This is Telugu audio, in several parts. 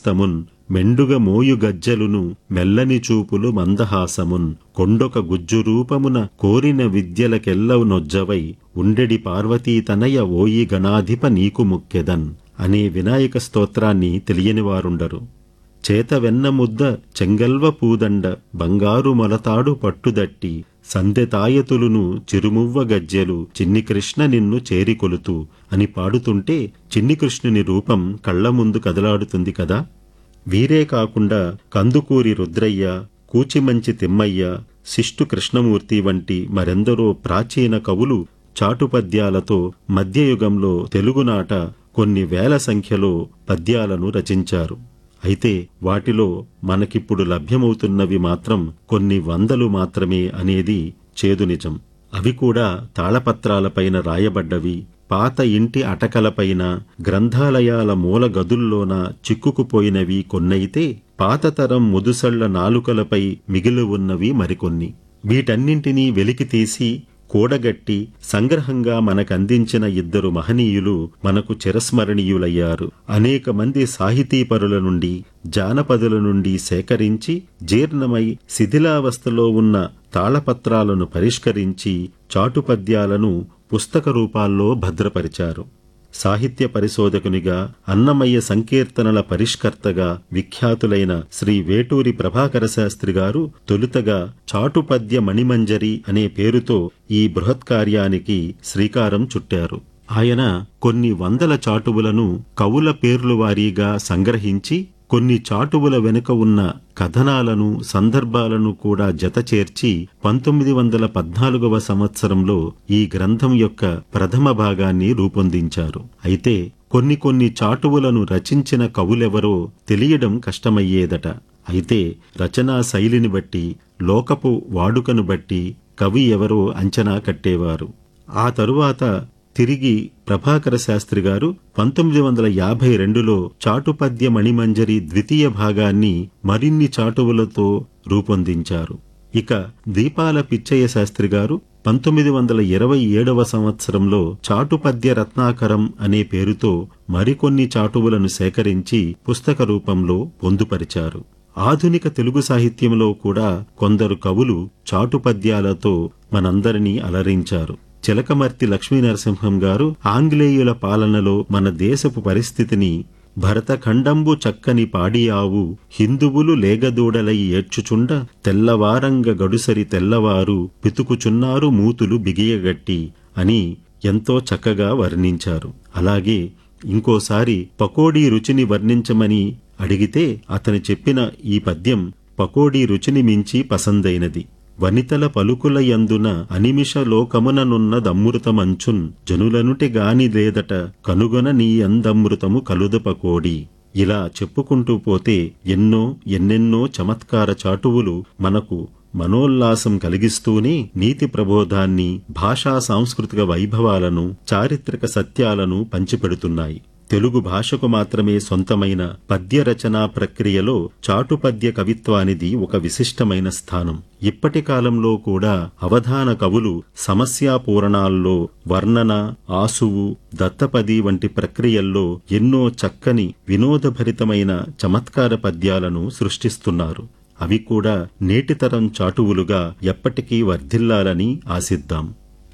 హస్తమున్ మెండుగ మోయు గజ్జలును మెల్లని చూపులు మందహాసమున్ కొండొక గుజ్జు రూపమున కోరిన విద్యలకెల్లవు నొజ్జవై ఉండెడి పార్వతీ తనయ ఓయి గణాధిప నీకు ముక్కెదన్ అనే వినాయక స్తోత్రాన్ని తెలియనివారుండరు చేత వెన్న ముద్ద చెంగల్వ పూదండ బంగారు మొలతాడు పట్టుదట్టి సందెతాయతులును చిరుమువ్వ గజ్జెలు చిన్ని కృష్ణ నిన్ను చేరికొలుతూ అని పాడుతుంటే చిన్ని కృష్ణుని రూపం కళ్ల ముందు కదలాడుతుంది కదా వీరే కాకుండా కందుకూరి రుద్రయ్య కూచిమంచి తిమ్మయ్య శిష్టు కృష్ణమూర్తి వంటి మరెందరో ప్రాచీన కవులు చాటుపద్యాలతో మధ్యయుగంలో తెలుగునాట కొన్ని వేల సంఖ్యలో పద్యాలను రచించారు అయితే వాటిలో మనకిప్పుడు లభ్యమవుతున్నవి మాత్రం కొన్ని వందలు మాత్రమే అనేది చేదు నిజం అవి కూడా తాళపత్రాలపైన రాయబడ్డవి పాత ఇంటి అటకలపైన గ్రంథాలయాల మూల గదుల్లోన చిక్కుకుపోయినవి కొన్నైతే పాతతరం ముదుసళ్ల నాలుకలపై మిగిలి ఉన్నవి మరికొన్ని వీటన్నింటినీ వెలికితీసి కూడగట్టి సంగ్రహంగా మనకందించిన ఇద్దరు మహనీయులు మనకు చిరస్మరణీయులయ్యారు అనేక మంది సాహితీపరుల నుండి జానపదుల నుండి సేకరించి జీర్ణమై శిథిలావస్థలో ఉన్న తాళపత్రాలను పరిష్కరించి చాటుపద్యాలను పుస్తక రూపాల్లో భద్రపరిచారు సాహిత్య పరిశోధకునిగా అన్నమయ్య సంకీర్తనల పరిష్కర్తగా విఖ్యాతులైన శ్రీ వేటూరి ప్రభాకర శాస్త్రి గారు తొలుతగా చాటుపద్య మణిమంజరి అనే పేరుతో ఈ బృహత్కార్యానికి శ్రీకారం చుట్టారు ఆయన కొన్ని వందల చాటువులను కవుల పేర్లు వారీగా సంగ్రహించి కొన్ని చాటువుల వెనుక ఉన్న కథనాలను సందర్భాలను కూడా జతచేర్చి పంతొమ్మిది వందల పద్నాలుగవ సంవత్సరంలో ఈ గ్రంథం యొక్క ప్రథమ భాగాన్ని రూపొందించారు అయితే కొన్ని కొన్ని చాటువులను రచించిన కవులెవరో తెలియడం కష్టమయ్యేదట అయితే రచనా శైలిని బట్టి లోకపు వాడుకను బట్టి కవి ఎవరో అంచనా కట్టేవారు ఆ తరువాత తిరిగి ప్రభాకర శాస్త్రి గారు పంతొమ్మిది వందల యాభై రెండులో చాటుపద్య మణిమంజరి ద్వితీయ భాగాన్ని మరిన్ని చాటువులతో రూపొందించారు ఇక దీపాల పిచ్చయ్య శాస్త్రి గారు పంతొమ్మిది వందల ఇరవై ఏడవ సంవత్సరంలో చాటుపద్య రత్నాకరం అనే పేరుతో మరికొన్ని చాటువులను సేకరించి పుస్తక రూపంలో పొందుపరిచారు ఆధునిక తెలుగు సాహిత్యంలో కూడా కొందరు కవులు చాటుపద్యాలతో మనందరినీ అలరించారు చిలకమర్తి లక్ష్మీనరసింహం గారు ఆంగ్లేయుల పాలనలో మన దేశపు పరిస్థితిని భరతఖండంబు చక్కని పాడియావు హిందువులు లేగదూడలై ఏడ్చుచుండ తెల్లవారంగ గడుసరి తెల్లవారు పితుకుచున్నారు మూతులు బిగియగట్టి అని ఎంతో చక్కగా వర్ణించారు అలాగే ఇంకోసారి పకోడీ రుచిని వర్ణించమని అడిగితే అతను చెప్పిన ఈ పద్యం పకోడీ రుచిని మించి పసందైనది వనితల పలుకుల యందున అనిమిష లోకముననున్న దమ్మృతమంచున్ జనులనుటి గాని లేదట కనుగొన నీ అందమృతము కలుద పకోడి ఇలా చెప్పుకుంటూ పోతే ఎన్నో ఎన్నెన్నో చమత్కార చాటువులు మనకు మనోల్లాసం కలిగిస్తూనే నీతి ప్రబోధాన్ని భాషా సాంస్కృతిక వైభవాలను చారిత్రక సత్యాలను పంచిపెడుతున్నాయి తెలుగు భాషకు మాత్రమే సొంతమైన పద్య రచనా ప్రక్రియలో చాటుపద్య కవిత్వానిది ఒక విశిష్టమైన స్థానం ఇప్పటి కాలంలో కూడా అవధాన కవులు సమస్యాపూరణాల్లో వర్ణన ఆసువు దత్తపది వంటి ప్రక్రియల్లో ఎన్నో చక్కని వినోదభరితమైన చమత్కార పద్యాలను సృష్టిస్తున్నారు అవి కూడా నేటితరం చాటువులుగా ఎప్పటికీ వర్ధిల్లాలని ఆశిద్దాం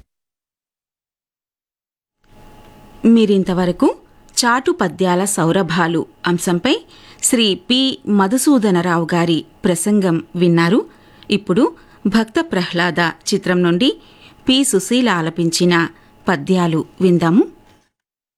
మీరింతవరకు చాటు పద్యాల సౌరభాలు అంశంపై శ్రీ పి మధుసూదనరావు గారి ప్రసంగం విన్నారు ఇప్పుడు భక్త ప్రహ్లాద చిత్రం నుండి పి సుశీల ఆలపించిన పద్యాలు విందాము